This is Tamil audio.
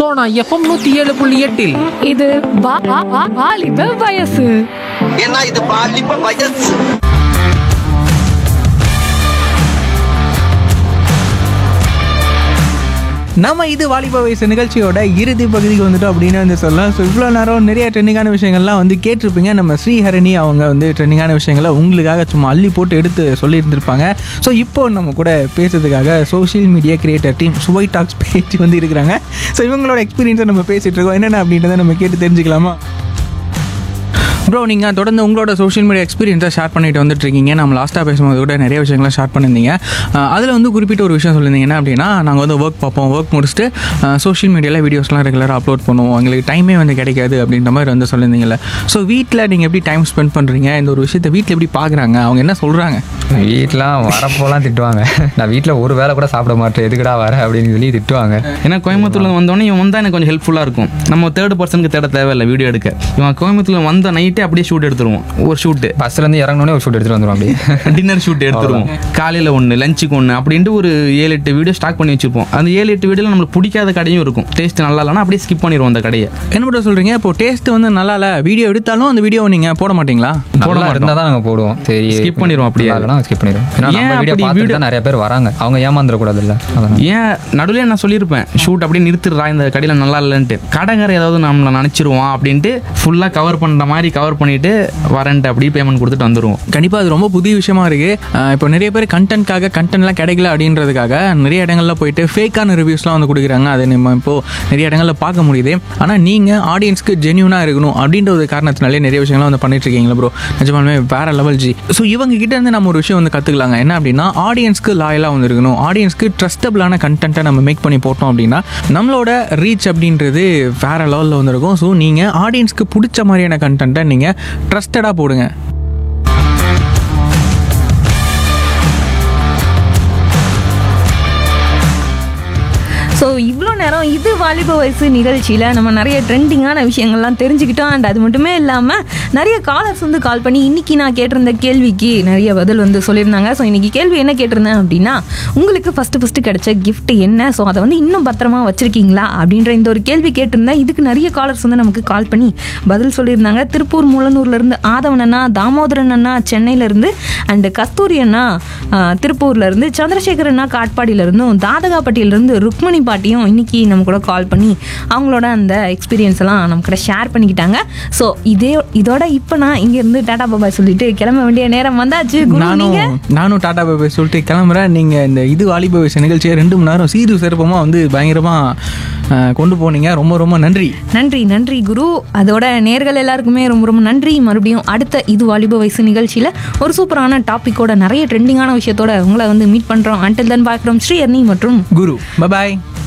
சோனா எஃப்எம் நூத்தி ஏழு புள்ளி எட்டில் இது வா- வா- வா- வாலிப வயசு ஏன்னா இது பாலிப்ப வயசு நம்ம இது வாலிப வயசு நிகழ்ச்சியோட இறுதி பகுதிக்கு வந்துட்டோம் அப்படின்னு வந்து சொல்லலாம் ஸோ இவ்வளோ நேரம் நிறைய ட்ரெண்டிங்கான விஷயங்கள்லாம் வந்து கேட்டிருப்பீங்க நம்ம ஸ்ரீஹரணி அவங்க வந்து ட்ரெண்டிங்கான விஷயங்களை உங்களுக்காக சும்மா அள்ளி போட்டு எடுத்து சொல்லியிருந்திருப்பாங்க ஸோ இப்போ நம்ம கூட பேசுறதுக்காக social media creator team Suvai talks பேச்சு வந்து இருக்கிறாங்க ஸோ இவங்களோட எக்ஸ்பீரியன்ஸை நம்ம பேசிட்டு இருக்கோம் என்னென்ன அப்படின்றத நம்ம கேட்டு தெரிஞ்சுக்கலாமா ப்ரோ நீங்கள் தொடர்ந்து உங்களோட சோஷியல் மீடியா எக்ஸ்பீரியன்ஸை ஷேர் பண்ணிட்டு வந்துட்டு இருக்கீங்க நம்ம லாஸ்ட்டாக பேசும்போது கூட நிறைய விஷயங்கள்லாம் ஷேர் பண்ணியிருந்தீங்க அதில் வந்து குறிப்பிட்ட ஒரு விஷயம் சொல்லியிருந்தீங்க என்ன அப்படின்னா நாங்கள் வந்து ஒர்க் பார்ப்போம் ஒர்க் முடிச்சுட்டு சோஷியல் மீடியாவில் வீடியோஸ்லாம் ரெகுலராக அப்லோட் பண்ணுவோம் எங்களுக்கு டைமே வந்து கிடைக்காது அப்படின்ற மாதிரி வந்து சொல்லியிருந்தீங்கல்ல ஸோ வீட்டில் நீங்கள் எப்படி டைம் ஸ்பெண்ட் பண்ணுறீங்க இந்த ஒரு விஷயத்தை வீட்டில் எப்படி பார்க்குறாங்க அவங்க என்ன சொல்கிறாங்க வீட்டிலாம் வரப்போலாம் திட்டுவாங்க நான் வீட்டில் ஒரு வேளை கூட சாப்பிட மாட்டேன் எதுக்குடா வர அப்படின்னு சொல்லி திட்டுவாங்க ஏன்னா கோயம்புத்தூர்ல வந்தோடனே இவன் வந்தா எனக்கு கொஞ்சம் ஹெல்ப்ஃபுல்லாக இருக்கும் நம்ம தேர்ட் பர்சனுக்கு தேட தேவையில்லை வீடியோ எடுக்க இவன் கோயம்புத்தூர்ல வந்த நைட்டே அப்படியே ஷூட் எடுத்துருவோம் ஒரு ஷூட்டு பஸ்லேருந்து இறங்கினோடனே ஒரு ஷூட் எடுத்துகிட்டு வந்துடும் அப்படியே டின்னர் ஷூட் எடுத்துருவோம் காலையில் ஒன்று லஞ்சுக்கு ஒன்று அப்படின்ட்டு ஒரு ஏழு எட்டு வீடியோ ஸ்டாக் பண்ணி வச்சிருப்போம் அந்த ஏழு எட்டு வீடியோவில் நம்மளுக்கு பிடிக்காத கடையும் இருக்கும் டேஸ்ட் நல்லா இல்லைனா அப்படியே ஸ்கிப் பண்ணிடுவோம் அந்த கடையை என்ன ப்ரோ சொல்கிறீங்க இப்போ டேஸ்ட் வந்து நல்லா இல்லை வீடியோ எடுத்தாலும் அந்த வீடியோவை நீங்கள் போட மாட்டீங்களா நல்லா இருந்தால் தான் நாங்கள் போடுவோம் சரி Skip பண்ணிடுவோம் அப்படியே. இல்லைனா ஸ்கிப் பண்ணிடுவோம் ஏன்னா ஏன் நம்ம வீடியோ அப்படி பார்த்துட்டு video- தான் நிறைய பேர் வராங்க அவங்க ஏமாந்துடக்கூடாதுல்ல அதான் ஏன் நடுவில் நான் சொல்லியிருப்பேன் ஷூட் அப்படியே நிறுத்திடுறா இந்த கடையில் நல்லா இல்லைன்ட்டு கடைக்கார ஏதாவது நம்மளை நினச்சிருவான் அப்படின்ட்டு ஃபுல்லாக கவர் பண்ணுற மாதிரி கவர் பண்ணிட்டு வரேன்ட்டு அப்படியே பேமெண்ட் கொடுத்துட்டு வந்துடுவோம் கண்டிப்பாக அது ரொம்ப புதிய விஷயமா இருக்கு அஹ் இப்போ நிறைய பேர் கண்டென்ட்காக கண்டென்ட்லாம் கிடைக்கல அப்படின்றதுக்காக நிறைய இடங்கள்ல போயிட்டு ஃபேக்கான ரிவ்யூஸ்லாம் வந்து கொடுக்குறாங்க அதை நம்ம இப்போ நிறைய இடங்கள்ல பார்க்க முடியுது ஆனால் நீங்கள் ஆடியன்ஸ்க்கு ஜென்யூனாக இருக்கணும் அப்படின்ற ஒரு காரணத்தினாலே நிறைய விஷயங்கள்லாம் வந்து பண்ணிட்டு இருக்கீங்களா ப்ரோ நிஜமாலுமே வேற லெவல் ஜி ஸோ இவங்க கிட்ட இருந்து நம்ம ஒரு விஷயம் வந்து கற்றுக்கலாங்க என்ன அப்படின்னா ஆடியன்ஸ்க்கு லாயலாக வந்து இருக்கணும் ஆடியன்ஸ்க்கு ட்ரஸ்டபிளான கண்டென்ட்டை நம்ம மேக் பண்ணி போட்டோம் அப்படின்னா நம்மளோட ரீச் அப்படின்றது வேற லெவலில் வந்துருக்கும் ஸோ நீங்கள் ஆடியன்ஸ்க்கு பிடிச்ச மாதிரியான கண்டென்ட்டை நீங்கள் ட்ரஸ்டடாக போடுங்க ஸோ இவ்வளோ நேரம் இது வாலிப வயசு நிகழ்ச்சியில் நம்ம நிறைய ட்ரெண்டிங்கான விஷயங்கள்லாம் தெரிஞ்சுக்கிட்டோம் அண்ட் அது மட்டுமே இல்லாமல் நிறைய காலர்ஸ் வந்து கால் பண்ணி இன்னைக்கு நான் கேட்டிருந்த கேள்விக்கு நிறைய பதில் வந்து சொல்லியிருந்தாங்க ஸோ இன்னைக்கு கேள்வி என்ன கேட்டிருந்தேன் அப்படின்னா உங்களுக்கு ஃபஸ்ட்டு ஃபஸ்ட்டு கிடைச்ச gift என்ன ஸோ அதை வந்து இன்னும் பத்திரமா வச்சிருக்கீங்களா அப்படின்ற இந்த ஒரு கேள்வி கேட்டிருந்தேன் இதுக்கு நிறைய காலர்ஸ் வந்து நமக்கு கால் பண்ணி பதில் சொல்லியிருந்தாங்க திருப்பூர் மூலனூர்லேருந்து ஆதவன் அண்ணா தாமோதரன் அண்ணா சென்னையிலேருந்து அண்டு கஸ்தூரி அண்ணா ஆஹ், திருப்பூர்லேருந்து சந்திரசேகர் அண்ணா காட்பாடியிலேருந்தும் தாதகாப்பட்டியிலேருந்து ருக்மணி பாட்டியும் இன்னைக்கு நம்ம கூட கால் பண்ணி அவங்களோட அந்த எக்ஸ்பீரியன்ஸ் எல்லாம் நம்ம கூட ஷேர் பண்ணிக்கிட்டாங்க ஸோ இதே இதோட இப்போ நான் இங்கேருந்து டாடா பாபாய் சொல்லிட்டு கிளம்ப வேண்டிய நேரம் வந்தாச்சு குரு நானும் நீங்க நானும் டாடா பாபா சொல்லிட்டு கிளம்புறேன் நீங்கள் இந்த இது வாலிப வயசு நிகழ்ச்சியை ரெண்டு மணி நேரம் சீரு சிறப்பமாக வந்து பயங்கரமாக கொண்டு போனீங்க ரொம்ப ரொம்ப நன்றி நன்றி நன்றி குரு அதோட நேர்கள் எல்லாருக்குமே ரொம்ப ரொம்ப நன்றி மறுபடியும் அடுத்த இது வாலிப வயசு நிகழ்ச்சியில் ஒரு சூப்பரான டாப்பிக்கோட நிறைய ட்ரெண்டிங்கான விஷயத்தோட உங்களை வந்து மீட் பண்ணுறோம் அண்டில் தன் பார்க்குறோம் ஸ்ரீ அர்னி மற்றும் குரு பபாய்